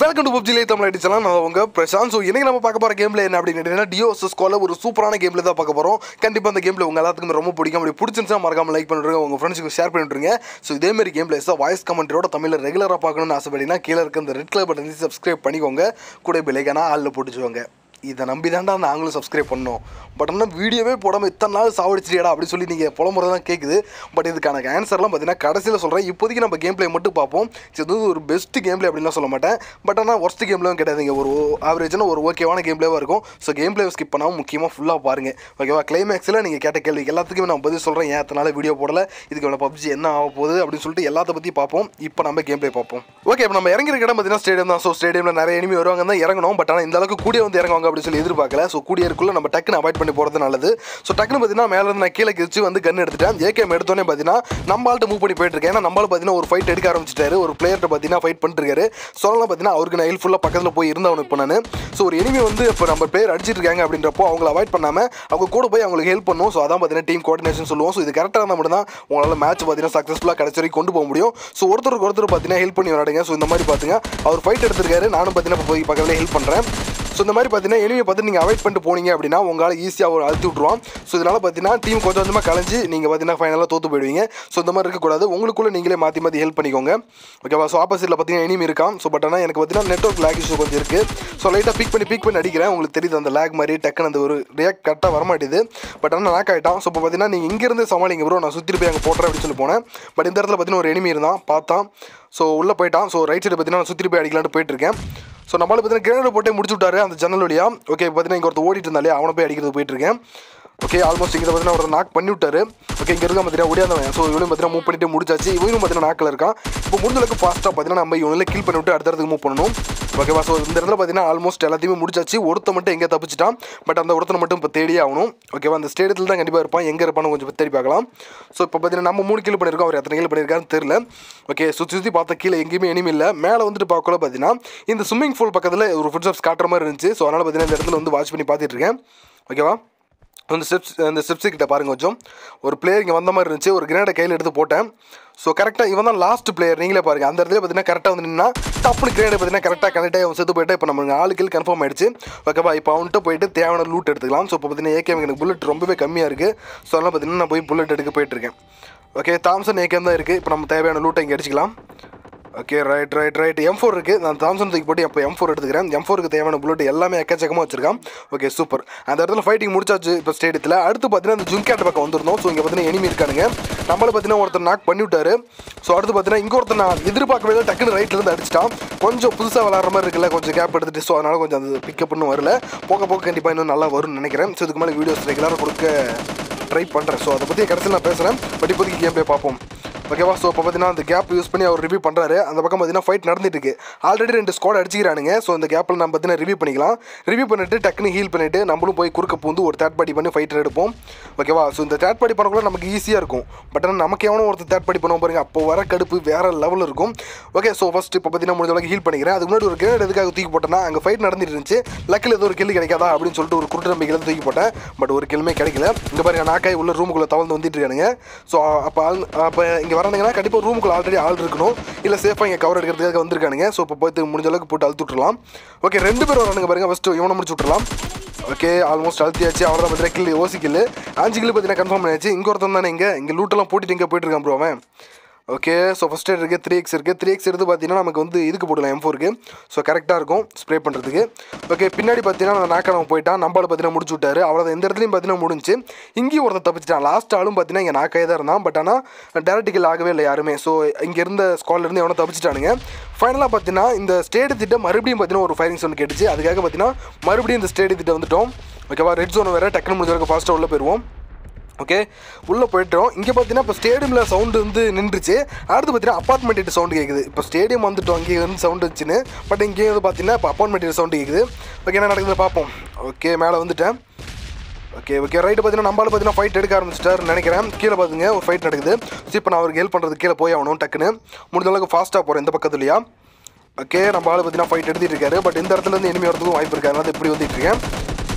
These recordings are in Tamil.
வெல்கம் டு பப்ஜி லே தமிழ் அடிச்சலாம் நான் உங்க பிரசாந்த் ஸோ இன்னைக்கு நம்ம பார்க்க போற கேம்ல என்ன அப்படின்னு கேட்டீங்கன்னா டியோஸ் ஸ்கோல ஒரு சூப்பரான கேம்ல தான் பார்க்க போறோம் கண்டிப்பா அந்த கேம்ல உங்க எல்லாத்துக்குமே ரொம்ப பிடிக்கும் அப்படி பிடிச்சிருந்துச்சா மறக்காம லைக் பண்ணிடுங்க உங்க ஃப்ரெண்ட்ஸுக்கு ஷேர் பண்ணிட்டுருங்க ஸோ இதே மாதிரி கேம்ல வாய்ஸ் கமெண்ட்டோட தமிழ்ல ரெகுலரா பார்க்கணும்னு ஆசைப்பட்டீங்கன்னா கீழே இருக்க இந்த ரெட் கலர் பட்டன் சப்ஸ்கிரைப் பண்ணிக்கோங்க கூட பிள்ளைக்கான ஆளில் போட்டுச்சுவாங்க இதை நம்பி தான்டா நாங்களும் சப்ஸ்கிரைப் பண்ணோம் பட் ஆனால் வீடியோவே போடாமல் இத்தனை நாள் சாவடிச்சிட்டியாடா அப்படின்னு சொல்லி நீங்கள் புலமுறை தான் கேட்குது பட் இதுக்கான ஆன்சர்லாம் பார்த்தீங்கன்னா கடைசியில் சொல்கிறேன் இப்போதைக்கு நம்ம கேம் ப்ளே மட்டும் பார்ப்போம் இது வந்து ஒரு பெஸ்ட் கேம் ப்ளே அப்படின்லாம் சொல்ல மாட்டேன் பட் ஆனால் ஒர்ஸ்ட் கேம்லேயும் கிடையாதுங்க ஒரு ஆவரேஜான ஒரு ஓகேவான கேம் ப்ளேவாக இருக்கும் ஸோ கேம் ப்ளே ஸ்கிப் பண்ணாமல் முக்கியமாக ஃபுல்லாக பாருங்கள் ஓகேவா கிளைமேக்ஸில் நீங்கள் கேட்ட கேள்வி எல்லாத்துக்குமே நான் பதில் சொல்கிறேன் ஏன் எத்தனால வீடியோ போடல இதுக்கு இவ்வளோ பப்ஜி என்ன ஆக போகுது அப்படின்னு சொல்லிட்டு எல்லாத்த பற்றி பார்ப்போம் இப்போ நம்ம கேம் ப்ளே பார்ப்போம் ஓகே இப்போ நம்ம இறங்கிற இடம் பார்த்தீங்கன்னா ஸ்டேடியம் தான் ஸோ ஸ்டேடியமில் நிறைய எனிமி வருவாங்க தான் இறங்கணும் பட் ஆனால் இந்த அளவுக்கு கூடிய வந்து இறங்குவாங்க அப்படின்னு சொல்லி எதிர்பார்க்கல ஸோ கூடிய இருக்குள்ள நம்ம டக்குன்னு அவாய்ட் பண்ணி போகிறது நல்லது ஸோ டக்குன்னு பார்த்தீங்கன்னா மேலே இருந்து நான் கீழே கிழிச்சு வந்து கன் எடுத்துட்டேன் ஏகேம் எடுத்தோன்னே பார்த்தீங்கன்னா நம்மள்ட்ட மூவ் பண்ணி போயிட்டு இருக்கேன் ஏன்னா நம்மளால பார்த்தீங்கன்னா ஒரு ஃபைட் எடுக்க ஆரம்பிச்சிட்டாரு ஒரு பிளேயர்கிட்ட பார்த்தீங்கன்னா ஃபைட் பண்ணிட்டு இருக்காரு சொல்லலாம் பார்த்தீங்கன்னா அவருக்கு நான் ஹெல்ப்ஃபுல்லாக பக்கத்தில் போய் இருந்தவனு இப்போ நான் ஸோ ஒரு எனிமி வந்து இப்போ நம்ம பிளேயர் அடிச்சிட்டு இருக்காங்க அப்படின்றப்போ அவங்கள அவாய்ட் பண்ணாமல் அவங்க கூட போய் அவங்களுக்கு ஹெல்ப் பண்ணும் ஸோ அதான் பார்த்தீங்கன்னா டீம் கோஆர்டினேஷன் சொல்லுவோம் ஸோ இது கரெக்டாக இருந்தால் மட்டும் தான் உங்களால் மேட்ச் பார்த்தீங்கன்னா சக்ஸஸ்ஃபுல்லாக கடைசி வரைக்கும் கொண்டு போக முடியும் ஸோ ஒருத்தருக்கு ஒருத்தர் பார்த்தீங்கன்னா ஹெல்ப் பண்ணி விளையாடுங்க ஸோ இந்த மாதிரி பார்த்துங்க அவர் ஃபைட் எடுத்திருக்காரு நானும் பார்த்தீங்கன்னா இப்போ போய் பக்கத்தில் ஹெல்ப் பண்ணுறேன் ஸோ இந்த மாதிரி பார்த்தீங்கன்னா எனிமியை பார்த்து நீங்கள் அவாய்ட் பண்ணிட்டு போனீங்க அப்படின்னா உங்களால் ஈஸியாக ஒரு அழுத்தி விட்ருவான் ஸோ இதனால் பார்த்தீங்கன்னா டீம் கொஞ்சம் கொஞ்சமாக கலைஞ்சு நீங்கள் பார்த்தீங்கன்னா ஃபைனலாக தோற்று போயிடுவீங்க ஸோ இந்த மாதிரி இருக்கக்கூடாது உங்களுக்குள்ளே நீங்களே மாற்றி மாற்றி ஹெல்ப் பண்ணிக்கோங்க ஓகேவா ஸோ ஆப்போசிட்டில் பார்த்தீங்கன்னா எனிமி இருக்கான் ஸோ பட் ஆனால் எனக்கு பார்த்தீங்கன்னா நெட்ஒர்க் லேக் இஷ்யூ கொஞ்சம் இருக்குது ஸோ லைட்டாக பிக் பண்ணி பிக் பண்ணி அடிக்கிறேன் உங்களுக்கு தெரியுது அந்த லேக் மாதிரி டக்குன்னு அந்த ஒரு ரியாக்ட் கரெக்டாக வரமாட்டேது பட் ஆனால் லாக் ஆகிட்டான் ஸோ இப்போ பார்த்தீங்கன்னா நீங்கள் இங்கேருந்து சமாளிங்க ப்ரோ நான் சுற்றி போய் அங்கே போட்டுறேன் அப்படின்னு சொல்லி போனேன் பட் இந்த இடத்துல பார்த்தீங்கன்னா ஒரு எனிமி இருந்தான் பார்த்தான் ஸோ உள்ளே போயிட்டான் ஸோ ரைட் சைடு பார்த்தீங்கன்னா நான் சுற்றி போய் அடிக்கலான்ட்டு போயிட்டு இருக்கேன் ஸோ நம்மளால பார்த்தீங்கன்னா கிரேனட் போட்டே முடிச்சு விட்டாரு அந்த ஜன்னல் வழியா ஓகே பார்த்தீங்கன்னா இங்கே ஒருத்தர் ஓடிட்டு இருந்தாலே அவனை போய் அடிக்கிறது போயிட்டு இருக்கேன் ஓகே ஆல்மோஸ்ட் இங்கே பார்த்தீங்கன்னா ஒரு நாக் பண்ணி விட்டாரு ஓகே இங்கே இருக்க பார்த்தீங்கன்னா ஒடியாந்தவன் ஸோ இவனும் பார்த்தீங்கன்னா மூவ் பண்ணிட்டு முடிச்சாச்சு இவனும் பார்த்தீங்கன்னா நாக்கில் இருக்கான் இப்போ முடிஞ்ச அளவுக்கு ஃபாஸ்ட்டாக பார்த்தீங்கன்னா நம்ம இவனில் கில் பண்ணி விட்டு அடுத்த இடத்துக்கு மூவ் பண்ணணும் ஓகேவா ஸோ இந்த இடத்துல பார்த்தீங்கன்னா ஆல்மோஸ்ட் எல்லாத்தையுமே முடிச்சாச்சு ஒருத்த மட்டும் எங்கே தப்பிச்சிட்டான் பட் அந்த ஒருத்தனை மட்டும் இப்போ தேடியே ஆகணும் ஓகேவா அந்த ஸ்டேடியத்தில் தான் கண்டிப்பாக இருப்பான் எங்கே இருப்பான்னு கொஞ்சம் தேடி பார்க்கலாம் ஸோ இப்போ பார்த்தீங்கன்னா நம்ம மூணு கில் பண்ணியிருக்கோம் அவர் எத்தனை கில் பண்ணியிருக்காருன்னு தெரியல ஓகே சுற்றி சுற்றி பார்த்த கீழே எங்கேயுமே எனிமே இல்லை மேலே வந்துட்டு பார்க்கல பார்த்தீங்கன்னா இந்த ஸ்விம்மிங் பூல் பக்கத்தில் ஒரு ஃபுட் ஸ்டெப்ஸ் காட்டுற மாதிரி இருந்துச்சு ஸோ அதனால் பார்த்தீங்கன்னா இந்த இடத்துல வந்து வாட்ச் பண்ணி பார்த்துட்டு இருக்கேன் ஓகேவா அந்த ஸ்டெப்ஸ் அந்த ஸ்டெப்ஸு கிட்ட பாருங்க கொஞ்சம் ஒரு பிளேயர் இங்கே வந்த மாதிரி இருந்துச்சு ஒரு கிரேடை கையில் எடுத்து போட்டேன் ஸோ கரெக்டாக இவன் தான் லாஸ்ட் பிளேயர் நீங்களே பாருங்க அந்த இடத்துல பார்த்தீங்கன்னா கரெக்டாக வந்து நின்னா டப்புனு கிரேடை பார்த்தீங்கன்னா கரெக்டாக கனெக்ட் ஆகி அவன் செத்து போயிட்டு இப்போ நம்ம ஆளு கில் கன்ஃபார்ம் ஆயிடுச்சு ஓகேவா இப்போ அவன்கிட்ட போயிட்டு தேவையான லூட் எடுத்துக்கலாம் ஸோ இப்போ பார்த்தீங்கன்னா ஏகேம் எனக்கு புல்லட் ரொம்பவே கம்மியாக இருக்குது ஸோ அதனால் பார்த்தீங்கன்னா நான் போய் புல்லட் எடுக்க போயிட்டுருக்கேன் ஓகே தாம்சன் ஏகேம் தான் இருக்குது இப்போ நம்ம தேவையான லூட்டை இங்கே அடிச்சிக்கலாம் okay right right right M four இருக்குது நான் தாம்சன் தூக்கி போட்டு இப்போ எம் ஃபோர் எடுத்துக்கிறேன் எம் ஃபோருக்கு தேவையான புல்லட் எல்லாமே எக்கச்சக்கமாக வச்சிருக்கான் ஓகே சூப்பர் அந்த இடத்துல ஃபைட்டிங் முடிச்சாச்சு இப்போ ஸ்டேடியத்தில் அடுத்து பார்த்தீங்கன்னா அந்த ஜும்கேட் பக்கம் வந்திருந்தோம் ஸோ இங்கே பார்த்தீங்கன்னா எனிமி இருக்கானுங்க நம்மள பார்த்தீங்கன்னா ஒருத்தர் நாக் பண்ணி விட்டாரு ஸோ அடுத்து பார்த்தீங்கன்னா இங்கே ஒருத்தர் நான் எதிர்பார்க்கவே இல்லை டக்குன்னு ரைட்லேருந்து அடிச்சிட்டான் கொஞ்சம் புதுசாக விளாட்ற மாதிரி இருக்குல்ல கொஞ்சம் கேப் எடுத்துட்டு ஸோ அதனால் கொஞ்சம் அது பிக்கப் பண்ணு வரல போக போக கண்டிப்பாக இன்னும் நல்லா வரும்னு நினைக்கிறேன் ஸோ இதுக்கு மேலே வீடியோஸ் ரெகுலராக கொடுக்க ட்ரை பண்ணுறேன் ஸோ அதை பற்றி கடைசியில் நான் பேசுகிறேன் பட் இப்போதைக்கு கேம் போய் பார்ப்போம் ஓகேவா ஸோ இப்போ பார்த்தீங்கன்னா அந்த கேப் யூஸ் பண்ணி அவர் ரிவ்யூ பண்ணுறாரு அந்த பக்கம் பார்த்தீங்கன்னா ஃபைட் நடந்துட்டு இருக்கு ஆல்ரெடி ரெண்டு ஸ்குவாட் அடிச்சிக்கிறானுங்க ஸோ இந்த கேப்பில் நம்ம பார்த்தீங்கன்னா ரிவ்யூ பண்ணிக்கலாம் ரிவ்யூ பண்ணிட்டு டக்குன்னு ஹீல் பண்ணிட்டு நம்மளும் போய் குறுக்க பூந்து ஒரு தேர்ட் பார்ட்டி பண்ணி ஃபைட்டர் எடுப்போம் ஓகேவா ஸோ இந்த தேர்ட் பார்ட்டி பண்ணக்குள்ள நமக்கு ஈஸியாக இருக்கும் பட் ஆனால் நமக்கு எவனோ ஒருத்தர் தேர்ட் பார்ட்டி பண்ணுவோம் பாருங்க அப்போ வர கடுப்பு வேற லெவலில் இருக்கும் ஓகே ஸோ ஃபஸ்ட் இப்போ பார்த்தீங்கன்னா முடிஞ்ச அளவுக்கு ஹீல் பண்ணிக்கிறேன் அதுக்கு முன்னாடி ஒரு கிரேட் எதுக்காக தூக்கி போட்டேன்னா அங்கே ஃபைட் நடந்துட்டு இருந்துச்சு லக்கில் ஏதோ ஒரு கில்லு கிடைக்காதா அப்படின்னு சொல்லிட்டு ஒரு குருட்டு நம்பிக்கையில் தூக்கி போட்டேன் பட் ஒரு கில்லுமே கிடைக்கல இங்கே பாருங்க நாக்காய் உள்ள ரூமுக்குள்ளே தவழ்ந்து வந்துட்டு இருக்கானுங்க ஸோ அப்போ ஆள் அப்போ இங்கே வரானுங்கன்னா கண்டிப்பாக ரூமுக்குள்ள ஆல்ரெடி ஆள் இருக்கணும் இல்லை சேஃபாக இங்கே கவர் எடுக்கிறதுக்காக வந்திருக்கானுங்க ஸோ இப்போ போய் முடிஞ்ச அளவுக்கு போட்டு அழுத்து விட்டுறலாம் ஓகே ரெண்டு பேர் வரானுங்க பாருங்க ஃபஸ்ட்டு இவனை முடிச்சு விட்டுறலாம் ஓகே ஆல்மோஸ்ட் அழுத்தியாச்சு அவ்வளோ தான் பார்த்தீங்கன்னா கில்லு ஓசி கில்லு அஞ்சு கில்லு பார்த்தீங்கன்னா கன்ஃபார்ம் பண்ணியாச்சு இங்கே ஒருத்தன் தானே இங்கே இங்கே லூட்டெல்லாம் போட்டுட்டு இங்கே போயிட்டு இருக்கான் ப்ரோ அவன் ஓகே ஸோ ஃபஸ்ட் எய்ட் இருக்குது த்ரீ எக்ஸ் இருக்குது த்ரீ எக்ஸ் எடுத்து பார்த்தீங்கன்னா நமக்கு வந்து இதுக்கு போடலாம் எம் ஃபோருக்கு ஸோ கரெக்டாக இருக்கும் ஸ்ப்ரே பண்ணுறதுக்கு ஓகே பின்னாடி பார்த்தீங்கன்னா அந்த நாக்கானவன் போயிட்டான் நம்மளால் பார்த்தீங்கன்னா முடிச்சு விட்டாரு அவ்வளோ எந்த இடத்துலையும் பார்த்தீங்கன்னா முடிஞ்சு இங்கேயும் ஒருத்தர் தப்பிச்சிட்டான் லாஸ்ட் ஆளும் பார்த்தீங்கன்னா இங்கே நாக்காயே தான் இருந்தான் பட் ஆனால் டேரக்டிக்கல் ஆகவே இல்லை யாருமே ஸோ இங்கே இருந்த ஸ்குவாட்லேருந்து எவனோ தப்பிச்சிட்டானுங்க ஃபைனலாக பார்த்தீங்கன்னா இந்த ஸ்டேடியத்திட்ட மறுபடியும் பார்த்தீங்கன்னா ஒரு ஃபைரிங் சவுண்ட் கேட்டுச்சு அதுக்காக பார்த்தீங்கன்னா மறுபடியும் இந்த ஸ்டேடியத்திட்ட வந்துட்டோம் ஓகேவா ரெட் ஜோன் வேறு டக்குனு முடிஞ்ச வரைக்கும் ஃபாஸ்ட்டாக உள்ளே போயிடுவோம் ஓகே உள்ளே போயிட்டோம் இங்கே பார்த்தீங்கன்னா இப்போ ஸ்டேடியமில் சவுண்டு வந்து நின்றுச்சு அடுத்து பார்த்தீங்கன்னா அப்பார்ட்மெண்ட் சவுண்டு கேட்குது இப்போ ஸ்டேடியம் வந்துட்டோம் இங்கே வந்து சவுண்டு வச்சுன்னு பட் இங்கே வந்து பார்த்தீங்கன்னா இப்போ அப்பார்ட்மெண்ட் சவுண்டு கேட்குது ஓகே என்ன நடக்குது பார்ப்போம் ஓகே மேலே வந்துட்டேன் ஓகே ஓகே ரைட்டு பார்த்தீங்கன்னா நம்மளால பார்த்தீங்கன்னா ஃபைட் எடுக்க ஆரம்பிச்சிட்டாருன்னு நினைக்கிறேன் கீழே பார்த்துங்க ஒரு ஃபைட் நடக்குது ஸோ இப்போ நான் அவருக்கு ஹெல்ப் பண்ணுறது கீழே போய் ஆகணும் டக்குன்னு முடிஞ்ச அளவுக்கு ஃபாஸ்ட்டாக போகிறேன் இந்த பக்கத்துலையா ஓகே நம்ம ஆள் பார்த்தீங்கன்னா ஃபைட் எடுத்துகிட்டு இருக்காரு பட் இந்த இடத்துல இருந்து இனிமே வரதுக்கும் வாய்ப்பு இருக்காது அதனால இப்படி வந்துட்டு இருக்கேன்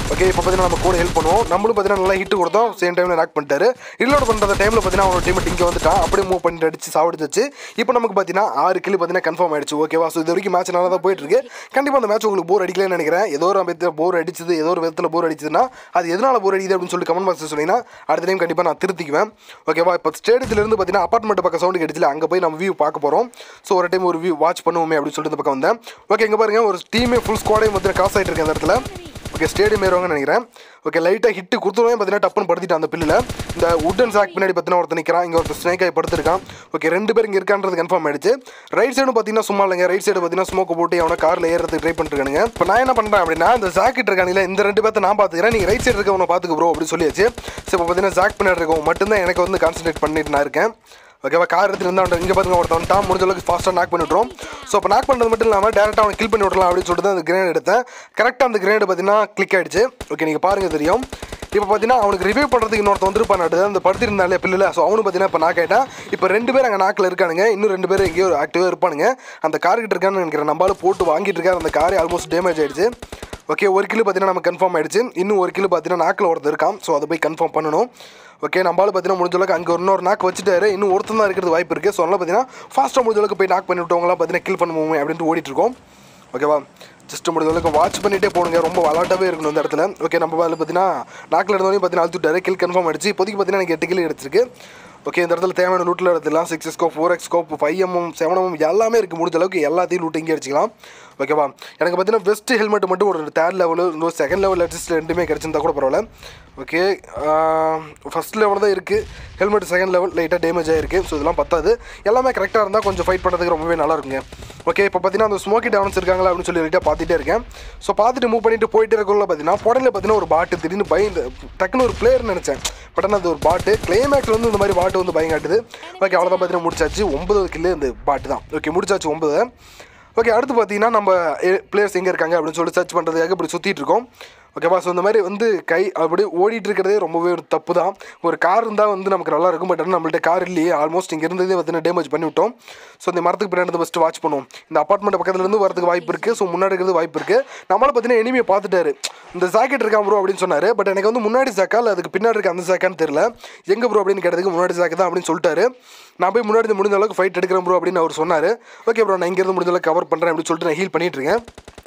ஓகே இப்போ பார்த்தீங்கன்னா நம்ம கூட ஹெல்ப் பண்ணுவோம் நம்மளும் பார்த்தீங்கன்னா நல்லா ஹிட் கொடுத்தோம் சேம் டைமில் நாக் பண்ணிட்டாரு ரீலோட் பண்ணுற டைமில் பார்த்தீங்கன்னா அவனோட டீம் இங்கே வந்துட்டான் அப்படியே மூவ் பண்ணிட்டு அடிச்சு சாவடிச்சு இப்போ நமக்கு பார்த்தீங்கன்னா ஆறு கிலோ பார்த்தீங்கன்னா கன்ஃபார்ம் ஆயிடுச்சு ஓகேவா ஸோ இது வரைக்கும் மேட்ச் நல்லா தான் போயிட்டு இருக்கு கண்டிப்பாக அந்த மேட்ச் உங்களுக்கு போர் அடிக்கலன்னு நினைக்கிறேன் ஏதோ ஒரு விதத்தில் போர் அடிச்சது ஏதோ ஒரு விதத்தில் போர் அடிச்சதுன்னா அது எதனால போர் அடிக்குது அப்படின்னு சொல்லி கமெண்ட் பாக்ஸில் சொன்னீங்கன்னா அடுத்த டைம் கண்டிப்பாக நான் திருத்திக்குவேன் ஓகேவா இப்போ ஸ்டேடியத்துலேருந்து பார்த்தீங்கன்னா அப்பார்ட்மெண்ட் பக்கம் சவுண்டு கிடைச்சில அங்கே போய் நம்ம வியூ பார்க்க போகிறோம் ஸோ ஒரு டைம் ஒரு வியூ வாட்ச் பண்ணுவோமே அப்படின்னு சொல்லிட்டு இந்த பக்கம் வந்தேன் ஓகே இங்கே பாருங்க ஒரு டீமே ஃபுல் ஸ்குவாடையும் வந்து காசு ஆகிட்டு இருக்கு அந்த இடத்துல ஓகே ஸ்டேடியம் ஏறுவாங்கன்னு நினைக்கிறேன் ஓகே லைட்டாக ஹிட்டு கொடுத்துருவே பார்த்தீங்கன்னா டப்புன்னு படுத்திட்டான் அந்த பில்லில் இந்த உட்டன் சாக் பின்னாடி பார்த்தீங்கன்னா ஒருத்தர் நிற்கிறான் இங்கே ஒருத்தர் ஸ்னேக் ஆகி படுத்திருக்கான் ஓகே ரெண்டு பேர் இங்கே இருக்கான்றது கன்ஃபார்ம் ஆயிடுச்சு ரைட் சைடும் பார்த்தீங்கன்னா சும்மா இல்லைங்க ரைட் சைடு பார்த்தீங்கன்னா ஸ்மோக் போட்டு அவனை காரில் ஏறதுக்கு ட்ரை பண்ணிருக்கானுங்க இப்போ நான் என்ன பண்ணுறேன் அப்படின்னா இந்த ஜாக்கெட் இருக்கானுங்களே இந்த ரெண்டு பேர்த்த நான் பார்த்துக்கிறேன் நீங்கள் ரைட் சைடு இருக்கவனை பார்த்துக்க ப்ரோ அப்படின்னு சொல்லியாச்சு ஸோ இப்போ பார்த்தீங்கன்னா ஜாக் பின்னாடி இருக்கவன் மட்டும்தான் எனக்கு வந்து கான்சன்ட்ரேட் பண்ணிட்டு நான் இருக்கேன் ஓகேவா கார் எடுத்துட்டு இருந்தா இங்கே பாருங்க ஒருத்தன் டாம் முடிஞ்ச அளவுக்கு ஃபாஸ்ட்டாக நாக் பண்ணி விட்றோம் ஸோ இப்போ நாக் பண்ணுறது மட்டும் இல்லாமல் டேரெக்டாக அவனை கில் பண்ணி விடலாம் அப்படின்னு சொல்லிட்டு தான் அந்த கிரேட் எடுத்தேன் கரெக்டாக அந்த கிரேட் பார்த்தீங்கன்னா கிளிக் ஆயிடுச்சு ஓகே நீங்கள் பாருங்க தெரியும் இப்போ பார்த்தீங்கன்னா அவனுக்கு ரிவ்யூ பண்ணுறதுக்கு இன்னொருத்த வந்திருப்பான் அடுத்து அந்த படுத்திருந்தாலே பில்லில் ஸோ அவனு பார்த்தீங்கன்னா இப்போ நாக் ஆகிட்டான் இப்போ ரெண்டு பேர் அங்கே நாக்கில் இருக்கானுங்க இன்னும் ரெண்டு பேர் எங்கேயோ ஆக்டிவாக இருப்பானுங்க அந்த கார் கிட்ட இருக்கான்னு நினைக்கிறேன் நம்மளால போட்டு வாங்கிட்டு இருக்காரு அந்த காரே ஆல்மோஸ்ட் டேமேஜ் ஆயிடுச்சு ஓகே ஒரு கிலோ பார்த்தீங்கன்னா நம்ம கன்ஃபார்ம் ஆயிடுச்சு இன்னும் ஒரு கிலோ பார்த்தீங்கன்னா நாக்கில் ஒருத்தர் இருக்கான் ஸோ அதை போய் கன்ஃபார்ம் பண்ணணும் ஓகே நம்மளால பார்த்தீங்கன்னா முடிஞ்ச அளவுக்கு அங்கே இன்னொரு நாக்கு வச்சுட்டாரு இன்னும் ஒருத்தன் தான் இருக்கிறது வாய்ப்பு இருக்குது ஸோ அதனால் பார்த்தீங்கன்னா ஃபாஸ்ட்டாக முடிஞ்ச அளவுக்கு போய் நாக் பண்ணி விட்டவங்களாம் பார்த்தீங்கன்னா கில் பண்ணுவோம் அப்படின்ட்டு ஓடிட்டு இருக்கோம் ஓகேவா ஜஸ்ட் முடிஞ்ச அளவுக்கு வாட்ச் பண்ணிட்டே போடுங்க ரொம்ப விளாட்டாவே இருக்கணும் இந்த இடத்துல ஓகே நம்ம அதில் பார்த்தீங்கன்னா நாக்கில் இருந்தவனையும் பார்த்தீங்கன்னா அழுத்துட்டாரு கில் கன்ஃபார்ம் ஆயிடுச்சு இப்போதைக்கு பார்த்தீங்கன்னா எனக்கு எட்டு கில் எடுத்திருக்கு ஓகே இந்த இடத்துல தேவையான லூட்டில் எடுத்துக்கலாம் six scope four X scope five MM seven MM எல்லாமே இருக்குது முடிஞ்ச அளவுக்கு எல்லாத்தையும் லூட் இங்கே அடிச்சிக்கலாம் ஓகேவா எனக்கு பார்த்தீங்கன்னா பெஸ்ட் ஹெல்மெட் மட்டும் ஒரு தேர்ட் லெவலு இன்னொரு செகண்ட் லெவல் அட்ஜஸ்ட் ரெண்டுமே கிடச்சிருந்தா கூட பரவாயில்ல ஓகே ஃபஸ்ட் லெவல் தான் இருக்குது ஹெல்மெட் செகண்ட் லெவல் லைட்டாக டேமேஜ் ஆகிருக்கு ஸோ இதெல்லாம் பத்தாது எல்லாமே கரெக்டாக இருந்தால் கொஞ்சம் ஃபைட் பண்ணுறதுக்கு ரொம்பவே நல்லா இருக்குங்க ஓகே இப்போ பார்த்தீங்கன்னா அந்த ஸ்மோக்கி டவுன்ஸ் இருக்காங்களா அப்படின்னு சொல்லி லைட்டாக பார்த்துட்டே இருக்கேன் ஸோ பார்த்துட்டு மூவ் பண்ணிட்டு போயிட்டு இருக்கக்குள்ள பார்த்தீங்கன்னா புடலில் பார்த்தீங்கன்னா ஒரு பாட்டு திடீர்னு பயந்து டக்குன்னு ஒரு பிளேயர் நினச்சேன் பட் ஆனால் அது ஒரு பாட்டு கிளைமேக்ஸ் வந்து இந்த மாதிரி பாட்டு வந்து பயங்காட்டுது ஓகே அவ்வளோதான் பார்த்தீங்கன்னா முடிச்சாச்சு ஒன்பது கில்லு இந்த பாட்டு தான் ஓகே முடிச்சாச்சு ஒன்பது ஓகே அடுத்து பார்த்தீங்கன்னா நம்ம பிளேயர்ஸ் எங்கே இருக்காங்க அப்படின்னு சொல்லி சர்ச் பண்ணுறதுக்காக இப்படி சுற்றிட்டு இருக்கோம் ஓகேவா ஸோ இந்த மாதிரி வந்து கை அப்படி ஓடிட்டு இருக்கிறதே ரொம்பவே ஒரு தப்பு தான் ஒரு கார் இருந்தால் வந்து நமக்கு நல்லா இருக்கும் பட் ஆனால் நம்மள்ட்ட கார் இல்லையே ஆல்மோஸ்ட் இங்கே இருந்ததே வந்து டேமேஜ் பண்ணி விட்டோம் ஸோ இந்த மரத்துக்கு பின்னாடி ஃபஸ்ட்டு வாட்ச் பண்ணுவோம் இந்த அப்பார்ட்மெண்ட் பக்கத்துல இருந்து வரதுக்கு வாய்ப்பு இருக்குது ஸோ முன்னாடி இருக்கிறது வாய்ப்பு இருக்குது நம்மளால பார்த்தீங்கன்னா எனிமையை பார்த்துட்டாரு இந்த ஜாக்கெட் இருக்கான் ப்ரோ அப்படின்னு சொன்னார் பட் எனக்கு வந்து முன்னாடி ஜாக்கா இல்லை அதுக்கு பின்னாடி இருக்க அந்த ஜாக்கான்னு தெரியல எங்கே ப்ரோ அப்படின்னு கேட்டதுக்கு முன்னாடி ஜாக்கு தான் அப்படின்னு சொல்லிட்டாரு நான் போய் முன்னாடி இருந்து முடிஞ்ச அளவுக்கு ஃபைட் எடுக்கிறேன் ப்ரோ அப்படின்னு அவர் சொன்னார் ஓகே ப்ரோ நான் இங்கேருந்து முடிஞ்ச அளவுக்கு கவர் பண்ணுறேன் அப்படின்னு சொல்லிட்டு நான் ஹீல் பண்ணிட்டு இருக்கேன்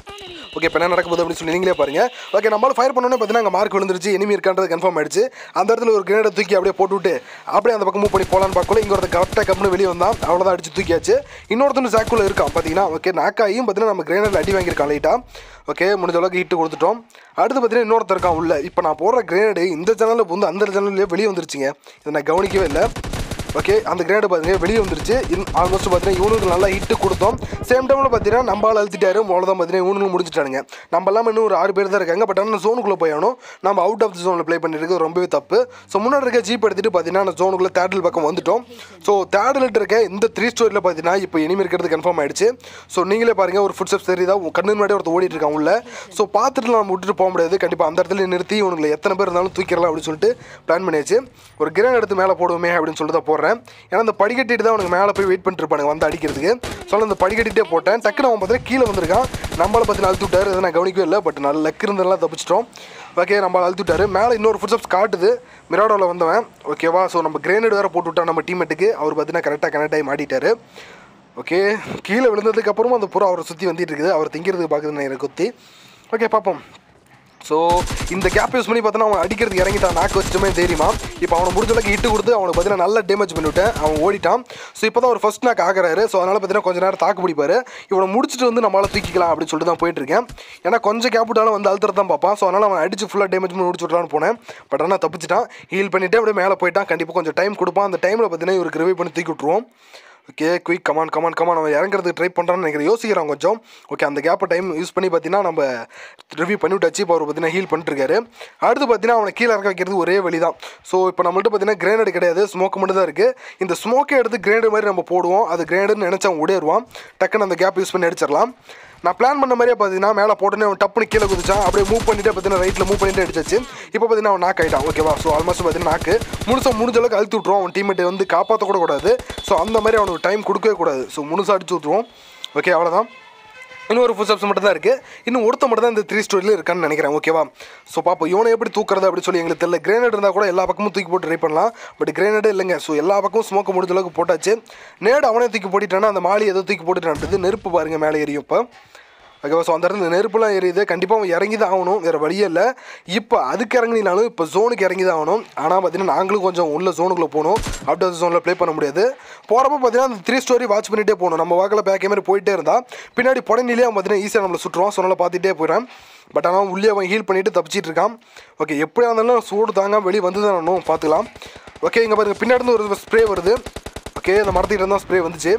ஓகே இப்போ என்ன நடக்க போகுது அப்படின்னு சொல்லி நீங்களே பாருங்க ஓகே நம்மளால ஃபயர் பண்ணோன்னே பார்த்தீங்கன்னா அங்கே மார்க் விழுந்துருச்சு enemy இருக்கான்றது கன்ஃபார்ம் ஆயிடுச்சு அந்த இடத்துல ஒரு கிரேடை தூக்கி அப்படியே போட்டு விட்டு அப்படியே அந்த பக்கம் மூவ் பண்ணி போகலான்னு பார்க்கல இங்கே ஒருத்தர் கரெக்டாக கம்னு வெளியே வந்தான் அவ்வளோதான் அடிச்சு தூக்கியாச்சு இன்னொருத்தன் சாக்குள்ள இருக்கான் பார்த்தீங்கன்னா ஓகே நாக்காயும் பார்த்தீங்கன்னா நம்ம கிரேனடில் அடி வாங்கியிருக்கான் லைட்டாக ஓகே முடிஞ்ச அளவுக்கு ஹிட்டு கொடுத்துட்டோம் அடுத்து பார்த்தீங்கன்னா இன்னொருத்தர் இருக்கான் உள்ள இப்போ நான் போடுற கிரேனடு இந்த சேனலில் வந்து அந்த சேனல்லே வெளியே வந்துருச்சுங்க இதை நான் கவனிக்கவே இல்லை ஓகே அந்த கிரேடு பாருங்க வெளியே வந்துருச்சு ஆல்மோஸ்ட் பார்த்தீங்கன்னா இவனுக்கு நல்லா ஹிட்டு கொடுத்தோம் சேம் டைமில் பார்த்தீங்கன்னா நம்ம ஆள் அழுத்திட்டாரு அவ்வளோதான் பார்த்தீங்கன்னா இவனுக்கு முடிச்சிட்டானுங்க நம்ம எல்லாம் இன்னும் ஒரு ஆறு பேர் தான் இருக்காங்க பட் ஆனால் ஜோனுக்குள்ளே போயானோ நம்ம அவுட் ஆஃப் த ஜோனில் ப்ளே பண்ணிருக்கு ரொம்பவே தப்பு ஸோ முன்னாடி இருக்க ஜீப் எடுத்துகிட்டு பார்த்தீங்கன்னா அந்த ஜோனுக்குள்ளே தேடல் பக்கம் வந்துட்டோம் ஸோ தேடலில் இருக்க இந்த த்ரீ ஸ்டோரியில் பார்த்தீங்கன்னா இப்போ இனிமே இருக்கிறது கன்ஃபார்ம் ஆயிடுச்சு ஸோ நீங்களே பாருங்கள் ஒரு ஃபுட் ஸ்டெப்ஸ் தெரியுதா உன் கண்ணு முன்னாடி ஒருத்தர் ஓடிட்டு இருக்கான் உள்ள ஸோ பார்த்துட்டு நம்ம விட்டுட்டு போக முடியாது கண்டிப்பாக அந்த இடத்துல நிறுத்தி உனக்கு எத்தனை பேர் இருந்தாலும் தூக்கிடலாம் அப்படின்னு சொல்லிட்டு பிளான் பண்ணியாச்சு ஒரு கிரேன் எடுத்து மேலே போடுவோமே அப்படின்னு சொல்லிட்டு தான் போடுறேன் ஏன்னா அந்த படிக்கட்டிட்டு தான் அவனுக்கு மேலே போய் வெயிட் பண்ணிட்டு இருப்பானுங்க வந்து அடிக்கிறதுக்கு ஸோ அந்த படிக்கட்டிட்டே போட்டேன் டக்குனு அவன் பார்த்தீங்கன்னா கீழே வந்திருக்கான் நம்மளை பற்றி அழுத்து விட்டாரு அதை நான் கவனிக்கவே இல்லை பட் நல்ல லக் இருந்ததெல்லாம் தப்பிச்சிட்டோம் ஓகே நம்ம அழுத்து விட்டாரு மேலே இன்னொரு ஃபுட் ஸ்டெப்ஸ் காட்டுது மிராடோவில் வந்தவன் ஓகேவா ஸோ நம்ம கிரேனேட் வேறு போட்டு விட்டோம் நம்ம டீம்மேட்டுக்கு அவர் பார்த்தீங்கன்னா கரெக்டாக கனெக்ட் ஆகி மாட்டிட்டாரு ஓகே கீழே விழுந்ததுக்கு அப்புறமா அந்த புறா அவரை சுற்றி வந்துட்டு இருக்குது அவர் திங்கிறதுக்கு பார்க்குதுன்னு எனக்கு குத்தி ஓகே பார்ப்போம் ஸோ இந்த கேப் யூஸ் பண்ணி பார்த்தோன்னா அவன் அடிக்கிறதுக்கு இறங்கிட்டான் நாக்கு வச்சுட்டுமே தெரியுமா இப்போ அவனை முடிஞ்ச அளவுக்கு ஹிட்டு கொடுத்து அவனுக்கு பார்த்தீங்கன்னா நல்லா டேமேஜ் பண்ணிவிட்டேன் அவன் ஓடிட்டான் ஸோ இப்போ தான் ஒரு ஃபஸ்ட் நாக் ஆகிறாரு ஸோ அதனால் பார்த்தீங்கன்னா கொஞ்சம் நேரம் தாக்கு பிடிப்பாரு இவனை முடிச்சுட்டு வந்து நம்மளால் தூக்கிக்கலாம் அப்படின்னு சொல்லிட்டு தான் போயிட்டு இருக்கேன் ஏன்னா கொஞ்சம் கேப் விட்டாலும் வந்து அழுத்துறது தான் பார்ப்பான் ஸோ அதனால் அவன் அடிச்சு ஃபுல்லாக டேமேஜ் பண்ணி முடிச்சு விட்றான்னு போனேன் பட் ஆனால் தப்பிச்சிட்டான் ஹீல் பண்ணிவிட்டு அப்படியே மேலே போயிட்டான் கண்டிப்பாக கொஞ்சம் டைம் கொடுப்பான் அந்த டைமில் பார்த்தீங்கன்னா இவருக்கு ரிவைவ் பண்ணி தூக்கி விட்ருவோம் okay quick come on come on come on அவன் இறங்குறதுக்கு ட்ரை பண்ணுறான்னு நினைக்கிறேன் யோசிக்கிறான் கொஞ்சம் ஓகே அந்த கேப்பை டைம் யூஸ் பண்ணி பார்த்தீங்கன்னா நம்ம ரிவ்யூ பண்ணி விட்டாச்சு இப்போ அவர் பார்த்தீங்கன்னா ஹீல் பண்ணிட்டுருக்காரு அடுத்து பார்த்தீங்கன்னா அவனை கீழே இறக்க வைக்கிறது ஒரே வழி தான் ஸோ இப்போ நம்மள்ட்ட பார்த்தீங்கன்னா கிரேனேட் கிடையாது ஸ்மோக் மட்டும் தான் இருக்குது இந்த ஸ்மோக்கை எடுத்து கிரேனேட் மாதிரி நம்ம போடுவோம் அது கிரேனேட்னு நினச்சா அவன் ஓடிடுவான் டக்குன்னு அந்த கேப் யூஸ் பண்ணி அடிச்சிடலாம் நான் பிளான் பண்ண மாதிரியே பார்த்தீங்கன்னா மேலே போட்டோன்னே அவன் டப்புனு கீழே குதிச்சான் அப்படியே மூவ் பண்ணிட்டு பார்த்தீங்கன்னா ரைட்டில் மூவ் பண்ணிட்டு அடிச்சாச்சு இப்போ பார்த்தீங்கன்னா அவன் நாக் ஆகிட்டான் ஓகேவா ஸோ ஆல்மோஸ்ட் பார்த்தீங்கன்னா நாக்கு முழுசாக முடிஞ்ச அளவுக்கு அழுத்தி விட்ருவோம் அவன் டீம்மேட்டை வந்து காப்பாற்ற கூட கூடாது ஸோ அந்த மாதிரி அவனுக்கு டைம் கொடுக்கவே கூடாது ஸோ முழுசாக அடிச்சு விட்ருவோம் ஓகே அவ்வளோதான் இன்னும் ஒரு ஃபுல் ஸ்டெப்ஸ் மட்டும் தான் இருக்குது இன்னும் ஒருத்த மட்டும் தான் இந்த த்ரீ ஸ்டோரியில் இருக்கான்னு நினைக்கிறேன் ஓகேவா ஸோ பார்ப்போம் இவனை எப்படி தூக்குறது அப்படி சொல்லி எங்களுக்கு தெரியல கிரேனேட் இருந்தால் கூட எல்லா பக்கமும் தூக்கி போட்டு ட்ரை பண்ணலாம் பட் கிரேனேடே இல்லைங்க ஸோ எல்லா பக்கமும் ஸ்மோக்கை முடிஞ்ச அளவுக்கு போட்டாச்சு நேடு அவனே தூக்கி போட்டுட்டானா அந்த மாலி ஏதோ தூக்கி போட்டுட்டான்றது நெருப்பு பாருங்க மேலே எரியும் இப்போ ஓகேவா ஸோ அந்த இடத்துல நெருப்புலாம் எரியுது கண்டிப்பாக அவன் இறங்கி தான் ஆகணும் வேறு வழியே இல்லை இப்போ அதுக்கு இறங்கினாலும் இப்போ ஜோனுக்கு இறங்கி தான் ஆகணும் ஆனால் பார்த்தீங்கன்னா நாங்களும் கொஞ்சம் உள்ள ஜோனுக்குள்ளே போகணும் அவுட் ஜோனில் ப்ளே பண்ண முடியாது போகிறப்ப பார்த்தீங்கன்னா அந்த த்ரீ ஸ்டோரி வாட்ச் பண்ணிகிட்டே போகணும் நம்ம வாக்கில் பேக்கே மாதிரி போயிட்டே இருந்தால் பின்னாடி புடனிலே அவன் பார்த்தீங்கன்னா ஈஸியாக நம்மளை சுட்டுருவான் ஸோ நல்லா பார்த்துட்டே போயிடறேன் பட் ஆனால் உள்ளே அவன் ஹீல் பண்ணிட்டு தப்பிச்சிட்டு இருக்கான் ஓகே எப்படியா இருந்தாலும் சூடு தாங்க வெளியே வந்து தான் வேணும் பார்த்துக்கலாம் ஓகே இங்கே பாருங்க பின்னாடி இருந்து ஒரு ஸ்ப்ரே வருது ஓகே அந்த மரத்துக்கிட்ட இருந்தால் ஸ்ப்ரே வந்துச்சு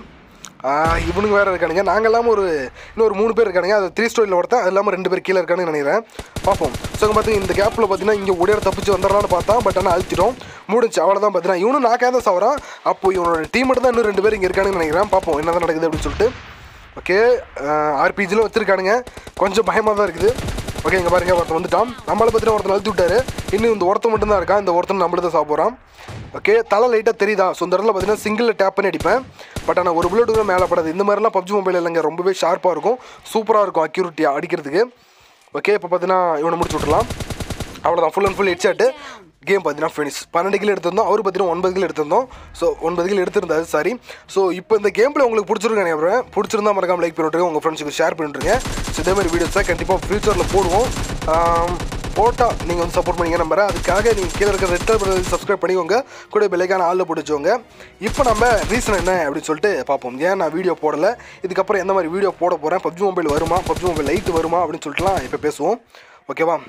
ஆஹ் இவனுங்க வேறு இருக்கானுங்க நாங்கள் இல்லாமல் ஒரு இன்னொரு மூணு பேர் இருக்கானுங்க அது த்ரீ ஸ்டோரியில் ஒருத்தன் அது இல்லாமல் ரெண்டு பேர் கீழே இருக்கானுன்னு நினைக்கிறேன் பார்ப்போம் ஸோ இங்கே பார்த்தீங்கன்னா இந்த கேப்பில் பார்த்தீங்கன்னா இங்கே உடையார் தப்பிச்சு வந்துடலான்னு பார்த்தா பட் ஆனால் அழுத்திடும் முடிஞ்சு அவ்வளோதான் பார்த்தீங்கன்னா இவனும் நான் தான் சாவறான் அப்போ இவனோட டீம் மட்டும் தான் இன்னும் ரெண்டு பேர் இங்கே இருக்கானுன்னு நினைக்கிறேன் பார்ப்போம் என்ன தான் நடக்குது அப்படின்னு சொல்லிட்டு ஓகே ஆர்பிஜியில் வச்சுருக்கானுங்க கொஞ்சம் பயமாக தான் இருக்குது ஓகே இங்கே பாருங்க ஒருத்தன் வந்துட்டான் நம்மளை பற்றின ஒருத்தன் அழுத்தி விட்டாரு இன்னும் இந்த ஒருத்தன் மட்டும் தான் இருக்கான் இந்த ஒருத்தன் நம்மள தான் சாப்பிட்றான் ஓகே தலை லைட்டாக தெரியுதா ஸோ இந்த இடத்துல பார்த்தீங்கன்னா சிங்கிளில் டேப் பண்ணி அடிப்பேன் பட் ஆனால் ஒரு புல்லட் கூட மேலே படாது இந்த மாதிரிலாம் பப்ஜி மொபைல் இல்லைங்க ரொம்பவே ஷார்ப்பாக இருக்கும் சூப்பராக இருக்கும் அக்யூரிட்டியாக அடிக்கிறதுக்கு ஓகே இப்போ பார்த்தீங்கன்னா இவனை முடிச்சு விட்றலாம் அவ்வளோதான் full and full headshot game பார்த்தீங்கன்னா ஃபினிஷ் பன்னெண்டு கிலோ எடுத்திருந்தோம் அவர் பார்த்தீங்கன்னா ஒன்பது கிலோ எடுத்திருந்தோம் ஸோ ஒன்பது கிலோ எடுத்திருந்தாரு சாரி ஸோ இப்போ இந்த கேமில் உங்களுக்கு பிடிச்சிருக்கேன் நினைக்கிறேன் பிடிச்சிருந்தா மறக்காம லைக் பண்ணிவிட்டுருங்க உங்கள் ஃப்ரெண்ட்ஸுக்கு ஷேர் பண்ணிட்டுருங்க ஸோ இதே மாதிரி வீடியோஸை கண்டிப்பாக ஃபியூச்சரில் போடுவோம் ஆம், போட்டால் நீங்கள் வந்து சப்போர்ட் பண்ணிங்க நம்புறேன் அதுக்காக நீங்கள் கீழே இருக்கிற ரெட் கலர் சப்ஸ்கிரைப் பண்ணிக்கோங்க கூட பெல்லைக்கான ஆளில் போட்டு வச்சுக்கோங்க இப்போ நம்ம ரீசன் என்ன அப்படின்னு சொல்லிட்டு பார்ப்போம் ஏன் நான் வீடியோ போடலை இதுக்கப்புறம் எந்த மாதிரி வீடியோ போட போகிறேன் பப்ஜி மொபைல் வருமா பப்ஜி மொபைல் லைட் வருமா அப்படின்னு சொல்லிட்டுலாம் இப்போ பேசுவோம் ஓகேவா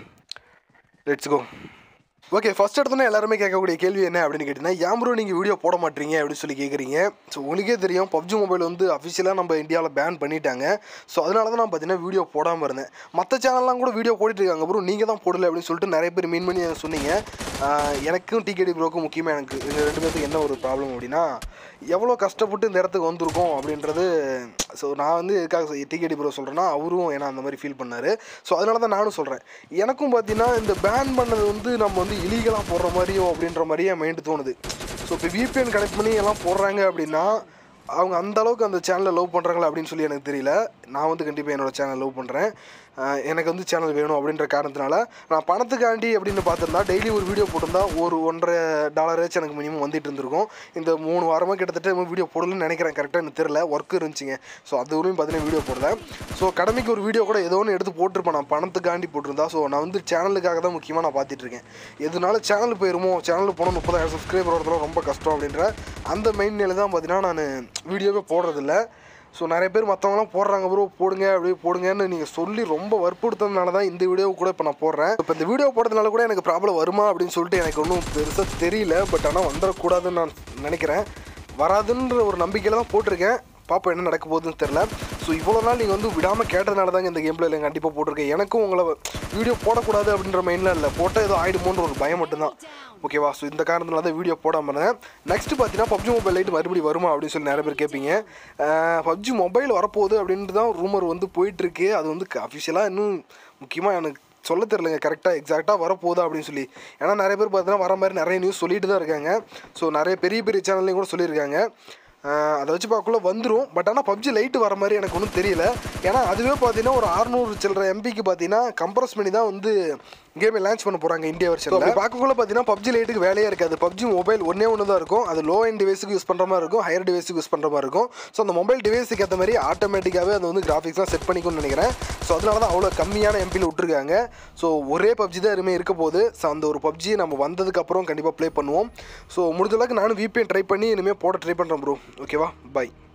லெட்ஸ் கோ ஓகே ஃபர்ஸ்ட் எடுத்தோன்னே எல்லாருமே கேட்கக்கூடிய கேள்வி என்ன அப்படின்னு கேட்டிங்கன்னா ஏன் ப்ரோ நீங்கள் வீடியோ போட மாட்டீங்க அப்படின்னு சொல்லி கேட்குறீங்க ஸோ உங்களுக்கே தெரியும் பப்ஜி மொபைல் வந்து அஃபிஷியலாக நம்ம இந்தியாவில் பேன் பண்ணிட்டாங்க ஸோ அதனால தான் நான் பார்த்தீங்கன்னா வீடியோ போடாமல் இருந்தேன் மற்ற சேனல்லாம் கூட வீடியோ போட்டுட்டு இருக்காங்க ப்ரோ நீங்கள் தான் போடல அப்படின்னு சொல்லிட்டு நிறைய பேர் மீன் பண்ணி எனக்கு சொன்னீங்க ஆஹ் எனக்கும் டிகேடி ப்ரோக்கும் முக்கியமாக எனக்கு இந்த ரெண்டு பேருக்கு என்ன ஒரு ப்ராப்ளம் அப்படின்னா எவ்வளோ கஷ்டப்பட்டு இந்த இடத்துக்கு வந்திருக்கோம் அப்படின்றது ஸோ நான் வந்து எதுக்காக டிகேடி ப்ரோ சொல்கிறேன்னா அவரும் ஏன்னா அந்த மாதிரி ஃபீல் பண்ணார் ஸோ அதனால தான் நானும் சொல்கிறேன் எனக்கும் பார்த்தீங்கன்னா இந்த பேன் பண்ணது வந்து நம்ம வந்து இலீகலாக போடுற மாதிரியோ அப்படின்ற மாதிரியே என் மைண்டு தோணுது ஸோ இப்போ விபிஎன் கனெக்ட் பண்ணி எல்லாம் போடுறாங்க அப்படின்னா அவங்க அந்த அளவுக்கு அந்த சேனலை லவ் பண்ணுறாங்களா அப்படின்னு சொல்லி எனக்கு தெரியல நான் வந்து கண்டிப்பாக என்னோட சேனல் லவ் பண்ணுறேன் எனக்கு வந்து சேனல் வேணும் அப்படின்ற காரணத்தினால நான் பணத்துக்காண்டி அப்படின்னு பார்த்துருந்தா டெய்லி ஒரு வீடியோ போட்டிருந்தா ஒரு ஒன்றரை டாலரேச்சும் எனக்கு மினிமம் வந்துட்டு இருந்திருக்கும் இந்த மூணு வாரமாக கிட்டத்தட்ட வீடியோ போடலன்னு நினைக்கிறேன் கரெக்டாக எனக்கு தெரியல ஒர்க் இருந்துச்சுங்க ஸோ அது வரையும் பார்த்தீங்கன்னா வீடியோ போடல ஸோ கடமைக்கு ஒரு வீடியோ கூட ஏதோ ஒன்று எடுத்து போட்டிருப்பேன் நான் பணத்துக்காண்டி போட்டிருந்தா ஸோ நான் வந்து சேனலுக்காக தான் முக்கியமாக நான் பார்த்துட்டு இருக்கேன் எதனால சேனல் போயிருமோ சேனலுக்கு போனால் முப்பதாயிரம் சப்ஸ்கிரைபர் வரதுலாம் ரொம்ப கஷ்டம் அப்படின்ற அந்த மைண்ட் நிலை தான் பார்த்தீங்கன்னா நான் வீடியோவே போடுறதில்ல ஸோ நிறைய பேர் மற்றவங்களாம் போடுறாங்க ப்ரோ போடுங்க அப்படியே போடுங்கன்னு நீங்கள் சொல்லி ரொம்ப வற்புறுத்ததுனால தான் இந்த வீடியோ கூட இப்போ நான் போடுறேன் இப்போ இந்த வீடியோ போடுறதுனால கூட எனக்கு ப்ராப்ளம் வருமா அப்படின்னு சொல்லிட்டு எனக்கு ஒன்றும் பெருசாக தெரியல பட் ஆனால் வந்துடக்கூடாதுன்னு நான் நினைக்கிறேன் வராதுன்ற ஒரு நம்பிக்கையில் தான் போட்டிருக்கேன் பார்ப்போம் என்ன நடக்க போகுதுன்னு தெரில ஸோ இவ்வளோ நாள் நீங்கள் வந்து விடாமல் கேட்டதுனால தாங்க இந்த கேம் பிளேல கண்டிப்பாக போட்டிருக்கேன் எனக்கும் உங்களை வீடியோ போடக்கூடாது அப்படின்ற மைண்டில் இல்லை போட்டால் ஏதோ ஆயிடுமோன்ற ஒரு பயம் மட்டும்தான் ஓகேவா ஸோ இந்த காரணத்தினால தான் வீடியோ போடாமல் இருந்தேன் நெக்ஸ்ட் பார்த்தீங்கன்னா பப்ஜி மொபைல் லைட் மறுபடியும் வருமா அப்படின்னு சொல்லி நிறைய பேர் கேட்பீங்க பப்ஜி மொபைல் வரப்போகுது அப்படின்ட்டு தான் ரூமர் வந்து போயிட்டுருக்கு அது வந்து அஃபிஷியலாக இன்னும் முக்கியமாக எனக்கு சொல்ல தெரிலங்க கரெக்டாக எக்ஸாக்டாக வரப்போகுதா அப்படின்னு சொல்லி ஏன்னா நிறைய பேர் பார்த்தீங்கன்னா வர மாதிரி நிறைய நியூஸ் சொல்லிட்டு தான் இருக்காங்க ஸோ நிறைய பெரிய பெரிய சேனல்லையும் கூட சொல்லியிருக்காங்க ஆஹ் அதை வச்சு பார்க்கக்குள்ள வந்துடும் பட் ஆனால் பப்ஜி லைட்டு வர மாதிரி எனக்கு ஒன்றும் தெரியல ஏன்னா அதுவே பார்த்தீங்கன்னா ஒரு அறுநூறு சில்லற எம்பிக்கு பார்த்தீங்கன்னா கம்ப்ரஸ் பண்ணி தான் வந்து கேமை லான்ச் பண்ண போகிறாங்க இந்தியா வருஷத்தில் பார்க்கக்குள்ள பார்த்தீங்கன்னா பப்ஜி லைட்டுக்கு வேலையே இருக்காது பப்ஜி மொபைல் ஒன்றே ஒன்று தான் இருக்கும் அது லோ எண்ட் டிவைஸுக்கு யூஸ் பண்ணுற மாதிரி இருக்கும் ஹையர் டிவைஸுக்கு யூஸ் பண்ணுற மாதிரி இருக்கும் ஸோ அந்த மொபைல் டிவைஸுக்கு ஏற்ற மாதிரி ஆட்டோமேட்டிக்காகவே அது வந்து கிராஃபிக்ஸ்லாம் செட் பண்ணிக்கும்னு நினைக்கிறேன் ஸோ அதனால தான் அவ்வளோ கம்மியான எம்பியில் விட்டுருக்காங்க ஸோ ஒரே பப்ஜி தான் இனிமேல் இருக்க போகுது ஸோ அந்த ஒரு பப்ஜியை நம்ம வந்ததுக்கப்புறம் கண்டிப்பாக ப்ளே பண்ணுவோம் ஸோ முடிஞ்ச அளவுக்கு நானும் விபிஎன் ட்ரை பண்ணி இனிமேல் போட ட்ரை பண்ணுறேன் ப்ரோ ஓகேவா பை